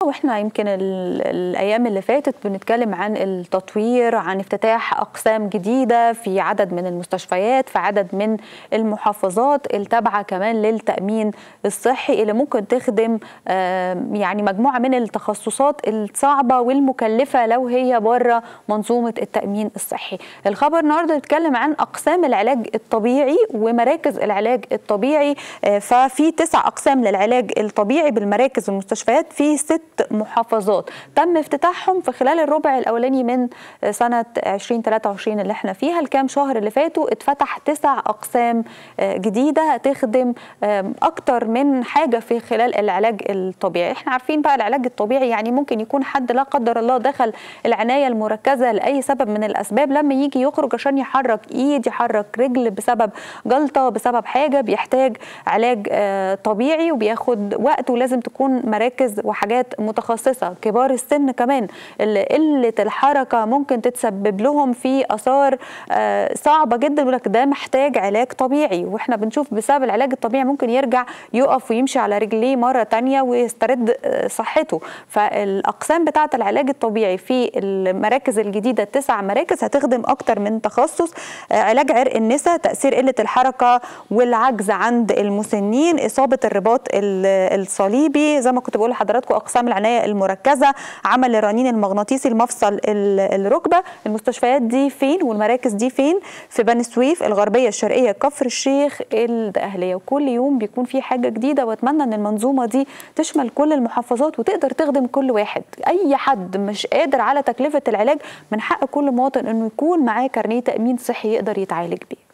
واحنا يمكن الايام اللي فاتت بنتكلم عن التطوير عن افتتاح اقسام جديده في عدد من المستشفيات في عدد من المحافظات التابعه كمان للتامين الصحي اللي ممكن تخدم يعني مجموعه من التخصصات الصعبه والمكلفه لو هي بره منظومه التامين الصحي الخبر النهارده بيتكلم عن اقسام العلاج الطبيعي ومراكز العلاج الطبيعي ففي تسع اقسام للعلاج الطبيعي بالمراكز والمستشفيات في ست محافظات تم افتتاحهم في خلال الربع الاولاني من سنه 2023 اللي احنا فيها الكام شهر اللي فاتوا اتفتح تسع اقسام جديده هتخدم اكتر من حاجه في خلال العلاج الطبيعي احنا عارفين بقى العلاج الطبيعي يعني ممكن يكون حد لا قدر الله دخل العنايه المركزه لاي سبب من الاسباب لما يجي يخرج عشان يحرك ايد يحرك رجل بسبب جلطه بسبب حاجه بيحتاج علاج طبيعي وبياخد وقت ولازم تكون مراكز وحاجات متخصصه كبار السن كمان اللي قله الحركه ممكن تتسبب لهم في اثار صعبه جدا يقول لك ده محتاج علاج طبيعي واحنا بنشوف بسبب العلاج الطبيعي ممكن يرجع يقف ويمشي على رجليه مره تانية ويسترد صحته فالاقسام بتاعه العلاج الطبيعي في المراكز الجديده التسع مراكز هتخدم اكتر من تخصص علاج عرق النساء تاثير قله الحركه والعجز عند المسنين اصابه الرباط الصليبي زي ما كنت بقول لحضراتكم اقسام العنايه المركزه عمل الرنين المغناطيسي المفصل الركبه المستشفيات دي فين والمراكز دي فين في بني سويف الغربيه الشرقيه كفر الشيخ الدقهليه وكل يوم بيكون في حاجه جديده واتمنى ان المنظومه دي تشمل كل المحافظات وتقدر تخدم كل واحد اي حد مش قادر على تكلفه العلاج من حق كل مواطن انه يكون معاه كارنيه تامين صحي يقدر يتعالج بيه